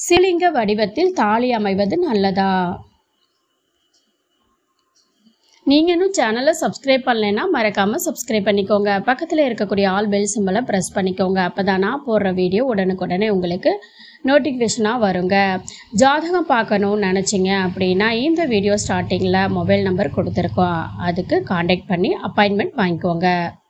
சிலிங்க வடிவத்தில் தாலி அமைவது நல்லதா நீங்கள் இன்னும் சேனலை சப்ஸ்கிரைப் பண்ணலைன்னா மறக்காமல் சப்ஸ்கிரைப் பண்ணிக்கோங்க பக்கத்தில் இருக்கக்கூடிய ஆல் பெல் சிம்பலை ப்ரெஸ் பண்ணிக்கோங்க அப்போ தான் நான் போடுற வீடியோ உடனுக்குடனே உங்களுக்கு நோட்டிஃபிகேஷனாக வருங்க ஜாதகம் பார்க்கணும்னு நினச்சிங்க அப்படின்னா இந்த வீடியோ ஸ்டார்டிங்கில் மொபைல் நம்பர் கொடுத்துருக்கோம் அதுக்கு காண்டாக்ட் பண்ணி அப்பாயின்மெண்ட் வாங்கிக்கோங்க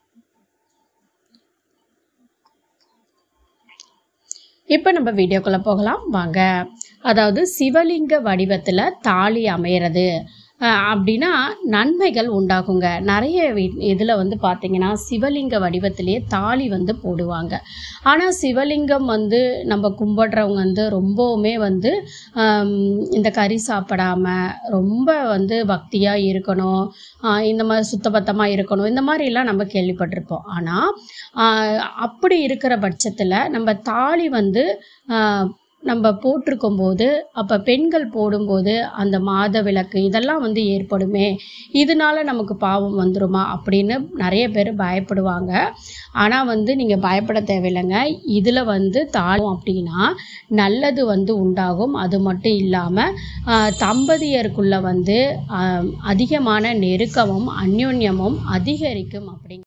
இப்போ நம்ம வீடியோக்குள்ளே போகலாம் வாங்க அதாவது சிவலிங்க வடிவத்தில் தாலி அமையிறது அஹ், அப்படின்னா நன்மைகள் உண்டாகுங்க நிறைய இதில் வந்து பார்த்தீங்கன்னா சிவலிங்க வடிவத்திலேயே தாலி வந்து போடுவாங்க ஆனால் சிவலிங்கம் வந்து நம்ம கும்பிடுறவங்க வந்து ரொம்பவுமே வந்து ஆம், இந்த கறி சாப்பிடாம ரொம்ப வந்து பக்தியாக இருக்கணும் ஆஹ் இந்த மாதிரி சுத்தபத்தமாக இருக்கணும் இந்த மாதிரிலாம் நம்ம கேள்விப்பட்டிருப்போம் ஆனால் அப்படி இருக்கிற பட்சத்தில் நம்ம தாலி வந்து ஆஹ் நம்ம போட்டிருக்கும் போது அப்போ பெண்கள் போடும்போது அந்த மாத விளக்கு இதெல்லாம் வந்து ஏற்படுமே இதனால நமக்கு பாவம் வந்துருமா அப்படின்னு நிறைய பேர் பயப்படுவாங்க ஆனால் வந்து நீங்கள் பயப்பட தேவையில்லைங்க இதில் வந்து தாழும் அப்படின்னா நல்லது வந்து உண்டாகும் அது மட்டும் இல்லாமல் தம்பதியருக்குள்ள வந்து ஆஹ் அதிகமான நெருக்கமும் அந்யோன்யமும் அதிகரிக்கும் அப்படிங்க